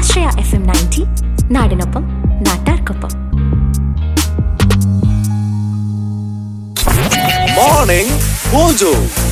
ആശ്രയ F M ninety നാടിനൊപ്പം നാട്ടാർക്കൊപ്പം morning mojo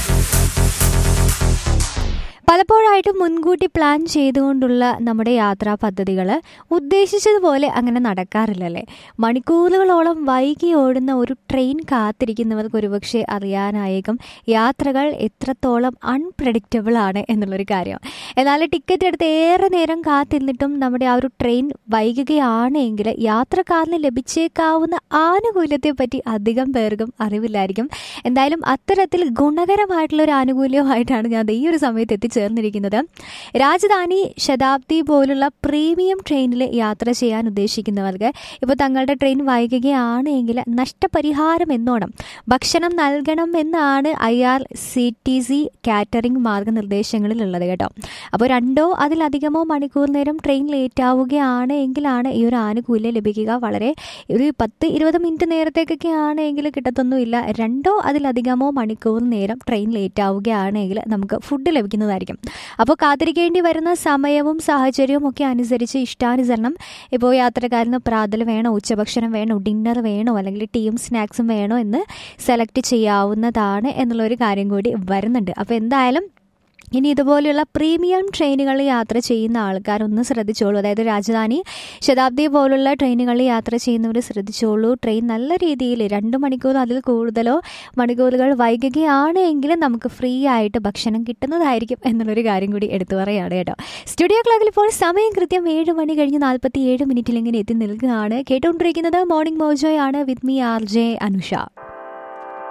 പലപ്പോഴായിട്ടും മുൻകൂട്ടി പ്ലാൻ ചെയ്തുകൊണ്ടുള്ള നമ്മുടെ യാത്രാ പദ്ധതികൾ ഉദ്ദേശിച്ചതുപോലെ അങ്ങനെ നടക്കാറില്ലല്ലേ മണിക്കൂറുകളോളം വൈകി ഓടുന്ന ഒരു ട്രെയിൻ കാത്തിരിക്കുന്നവർക്ക് ഒരുപക്ഷെ അറിയാനായേക്കും യാത്രകൾ എത്രത്തോളം അൺപ്രഡിക്റ്റബിൾ ആണ് എന്നുള്ളൊരു കാര്യം എന്നാൽ ടിക്കറ്റ് എടുത്ത് ഏറെ നേരം കാത്തിരുന്നിട്ടും നമ്മുടെ ആ ഒരു ട്രെയിൻ വൈകുകയാണെങ്കിൽ യാത്രക്കാരന് ലഭിച്ചേക്കാവുന്ന ആനുകൂല്യത്തെ പറ്റി അധികം പേർക്കും അറിവില്ലായിരിക്കും എന്തായാലും അത്തരത്തിൽ ഗുണകരമായിട്ടുള്ള ഒരു ആനുകൂല്യമായിട്ടാണ് ഞാൻ ദേ ഈ ഒരു സമയത്ത് എത്തിച്ചേർന്നിരിക്കുന്നത് രാജധാനി ശതാബ്ദി പോലുള്ള പ്രീമിയം ട്രെയിനിൽ യാത്ര ചെയ്യാൻ ഉദ്ദേശിക്കുന്നവർക്ക് ഇപ്പോൾ തങ്ങളുടെ ട്രെയിൻ വൈകുകയാണെങ്കിൽ നഷ്ടപരിഹാരം എന്നോണം ഭക്ഷണം നൽകണം എന്നാണ് I R C T C catering മാർഗനിർദ്ദേശങ്ങളിലുള്ളത് കേട്ടോ അപ്പോൾ രണ്ടോ അതിലധികമോ മണിക്കൂർ നേരം ട്രെയിൻ ലേറ്റ് ആവുകയാണ് എങ്കിലാണ് ഈ ഒരു ആനുകൂല്യം ലഭിക്കുക വളരെ ഒരു പത്ത് ഇരുപത് മിനിറ്റ് നേരത്തേക്കൊക്കെ ആണെങ്കിൽ കിട്ടത്തൊന്നുമില്ല രണ്ടോ അതിലധികമോ മണിക്കൂർ നേരം ട്രെയിൻ ലേറ്റ് ആവുകയാണെങ്കിൽ നമുക്ക് ഫുഡ് ലഭിക്കുന്നതായിരിക്കും അപ്പോൾ കാത്തിരിക്കേണ്ടി വരുന്ന സമയവും സാഹചര്യവും ഒക്കെ അനുസരിച്ച് ഇഷ്ടാനുസരണം ഇപ്പോൾ യാത്രക്കാരന് പ്രാതൽ വേണോ ഉച്ചഭക്ഷണം വേണോ ഡിന്നർ വേണോ അല്ലെങ്കിൽ ടീയും സ്നാക്സും വേണോ എന്ന് സെലക്ട് ചെയ്യാവുന്നതാണ് എന്നുള്ളൊരു കാര്യം കൂടി വരുന്നുണ്ട് അപ്പോൾ എന്തായാലും ഇനി ഇതുപോലെയുള്ള പ്രീമിയം ട്രെയിനുകളിൽ യാത്ര ചെയ്യുന്ന ആൾക്കാർ ഒന്ന് ശ്രദ്ധിച്ചോളൂ അതായത് രാജധാനി ശതാബ്ദി പോലുള്ള ട്രെയിനുകളിൽ യാത്ര ചെയ്യുന്നവർ ശ്രദ്ധിച്ചോളൂ ട്രെയിൻ നല്ല രീതിയിൽ രണ്ട് മണിക്കൂർ അതിൽ കൂടുതലോ മണിക്കൂറുകൾ വൈകുകയാണ് എങ്കിലും നമുക്ക് ഫ്രീ ആയിട്ട് ഭക്ഷണം കിട്ടുന്നതായിരിക്കും എന്നുള്ളൊരു കാര്യം കൂടി എടുത്തു പറയുകയാണ് കേട്ടോ സ്റ്റുഡിയോ ക്ലോക്കിൽ ഇപ്പോൾ സമയം കൃത്യം ഏഴ് മണി കഴിഞ്ഞ് നാൽപ്പത്തി ഏഴ് മിനിറ്റിൽ ഇങ്ങനെ എത്തി നിൽക്കുകയാണ് കേട്ടുകൊണ്ടിരിക്കുന്നത് മോർണിംഗ് മോജോയാണ് with me R J Anusha